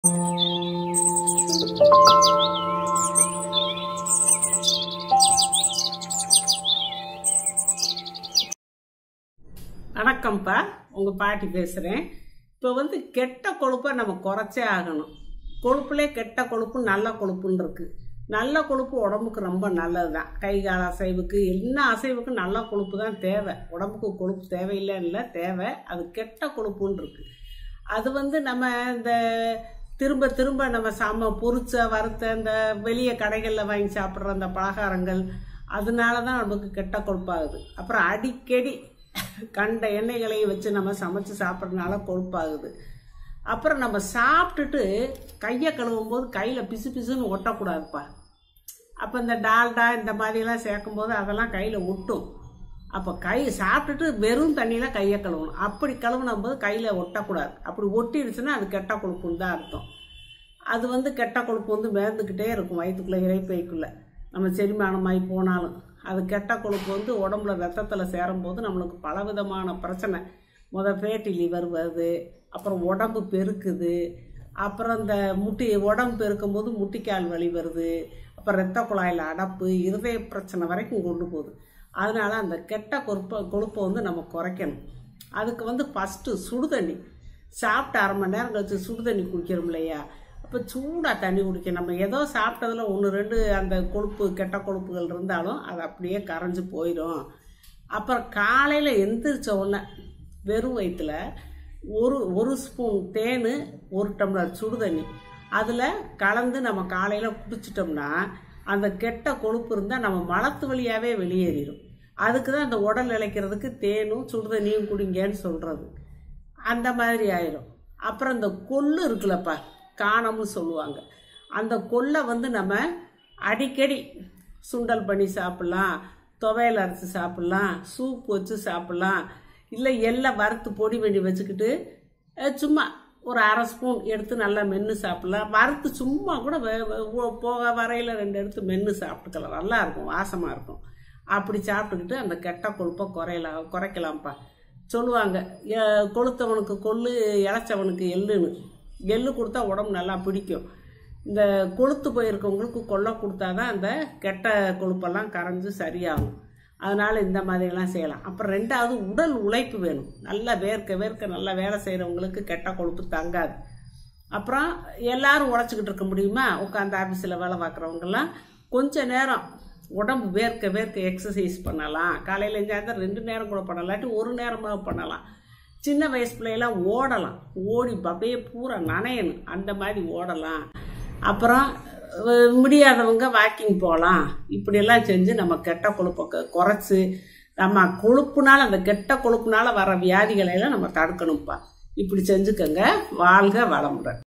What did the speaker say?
வணக்கம்ப்பா உங்கள் பாட்டி பேசுகிறேன் இப்போ வந்து கெட்ட கொழுப்பை நம்ம குறைச்சே ஆகணும் கொழுப்புலே கெட்ட கொழுப்பு நல்ல கொழுப்புன்னு இருக்கு நல்ல கொழுப்பு உடம்புக்கு ரொம்ப நல்லது தான் கை கால் அசைவுக்கு என்ன அசைவுக்கும் நல்ல கொழுப்பு தான் தேவை உடம்புக்கு கொழுப்பு தேவையில்லைன்னு இல்லை தேவை அது கெட்ட கொழுப்புன்னு இருக்கு அது வந்து நம்ம இந்த திரும்ப திரும்ப நம்ம சாம பொரிச்ச வறுத்த இந்த வெளியே கடைகளில் வாங்கி சாப்பிட்ற அந்த பலகாரங்கள் அதனால தான் நமக்கு கெட்ட கொழுப்பாகுது அப்புறம் அடிக்கடி கண்ட எண்ணெய்களையும் வச்சு நம்ம சமைச்சு சாப்பிட்றதுனால கொழுப்பாகுது அப்புறம் நம்ம சாப்பிட்டுட்டு கையை கழுவும் போது கையில் பிசு பிசுன்னு ஒட்டக்கூடாதுப்பா அப்போ இந்த டால்டா இந்த மாதிரிலாம் சேர்க்கும் போது அதெல்லாம் கையில் ஒட்டும் அப்போ கை சாப்பிட்டுட்டு வெறும் தண்ணியில் கையை கழுவணும் அப்படி கழுவுனும் போது கையில் ஒட்டக்கூடாது அப்படி ஒட்டிடுச்சுன்னா அது கெட்ட கொழுப்புன்னு தான் அர்த்தம் அது வந்து கெட்ட கொழுப்பு வந்து மேர்ந்துக்கிட்டே இருக்கும் வயிற்றுக்குள்ளே இறைப்பைக்குள்ளே நம்ம செரிமானமாகி போனாலும் அது கெட்ட கொழுப்பு வந்து உடம்புல ரத்தத்தில் சேரும்போது நம்மளுக்கு பலவிதமான பிரச்சனை முத ஃபேட்டி லிவர் வருது அப்புறம் உடம்பு பெருக்குது அப்புறம் இந்த முட்டி உடம்பு பெருக்கும் போது முட்டிக்கால் வலி வருது அப்புறம் ரத்த குழாயில் அடப்பு இருதய பிரச்சனை வரைக்கும் கொண்டு போகுது அதனால அந்த கெட்ட கொழுப்பை கொழுப்பை வந்து நம்ம குறைக்கணும் அதுக்கு வந்து ஃபஸ்ட்டு சுடு தண்ணி சாப்பிட்டு அரை மணி நேரம் கழிச்சு சுடு தண்ணி குடிக்கிறோம் இல்லையா அப்போ சூடாக தண்ணி குடிக்க நம்ம ஏதோ சாப்பிட்டதில் ஒன்று ரெண்டு அந்த கொழுப்பு கெட்ட கொழுப்புகள் இருந்தாலும் அது அப்படியே கரைஞ்சு போயிடும் அப்புறம் காலையில் எந்திரிச்ச உடனே வெறும் வயிற்றுல ஒரு ஒரு ஸ்பூன் தேன் ஒரு டம்ளர் சுடு தண்ணி அதில் கலந்து நம்ம காலையில் குடிச்சிட்டோம்னா அந்த கெட்ட கொழுப்பு இருந்தால் நம்ம மலத்து வழியாகவே வெளியேறிடும் அதுக்கு தான் அந்த உடல் இழைக்கிறதுக்கு தேனும் சுடுதண்ணியும் குடிங்கன்னு சொல்கிறது அந்த மாதிரி ஆயிரும் அப்புறம் இந்த கொள்ளு இருக்குல்லப்பா காணம்னு சொல்லுவாங்க அந்த கொள்ளை வந்து நம்ம அடிக்கடி சுண்டல் பண்ணி சாப்பிட்லாம் துவையல் அரைச்சி சாப்பிட்லாம் சூப் வச்சு சாப்பிட்லாம் இல்லை எல்லாம் வறுத்து பொடி பண்ணி வச்சுக்கிட்டு அஹ், சும்மா ஒரு அரை ஸ்பூன் எடுத்து நல்லா மென்று சாப்பிட்லாம் வறுத்து சும்மா கூட வே- வே- போக வரையில் ரெண்டு எடுத்து மென்று சாப்பிட்டுக்கலாம் நல்லா இருக்கும் வாசமாக இருக்கும் அப்படி சாப்பிட்டுக்கிட்டு அந்த கெட்ட கொழுப்பை குறையலாம் குறைக்கலாம்ப்பா சொல்லுவாங்க எ- கொளுத்தவனுக்கு கொள்ளு இளைச்சவனுக்கு எள்ளுன்னு எள்ளு கொடுத்தா உடம்பு நல்லா பிடிக்கும் இந்த கொளுத்து போயிருக்கவங்களுக்கு கொள்ளை கொடுத்தா தான் அந்த கெட்ட கொழுப்பெல்லாம் கரைஞ்சு சரியாகும் அதனால் இந்த மாதிரிலாம் செய்யலாம் அப்புறம் ரெண்டாவது உடல் உழைப்பு வேணும் நல்லா வேர்க்க வேர்க்க நல்லா வேலை செய்கிறவங்களுக்கு கெட்ட கொழுப்பு தங்காது அப்புறம் எல்லாரும் உழைச்சிக்கிட்டு இருக்க முடியுமா உட்காந்து ஆஃபீஸில் வேலை பார்க்குறவங்கெல்லாம் கொஞ்ச நேரம் உடம்பு வேர்க்க வேர்க்க எக்ஸசைஸ் பண்ணலாம் காலையில் சாயந்தரம் ரெண்டு நேரம் கூட பண்ணலாம் இல்லாட்டி ஒரு நேரமாக பண்ணலாம் சின்ன வயசு பிள்ளையெல்லாம் ஓடலாம் ஓடி அப்படியே பூரா நனையணும் அந்த மாதிரி ஓடலாம் அப்புறம் அஹ், முடியாதவங்க வாக்கிங் போகலாம் இப்படியெல்லாம் செஞ்சு நம்ம கெட்ட கொழுப்பை க- குறைச்சு நம்ம கொழுப்புனால அந்த கெட்ட கொழுப்புனால வர வியாதிகளை எல்லாம் நம்ம தடுக்கணும்ப்பா இப்படி செஞ்சுக்கோங்க வாழ்க வளமுடன்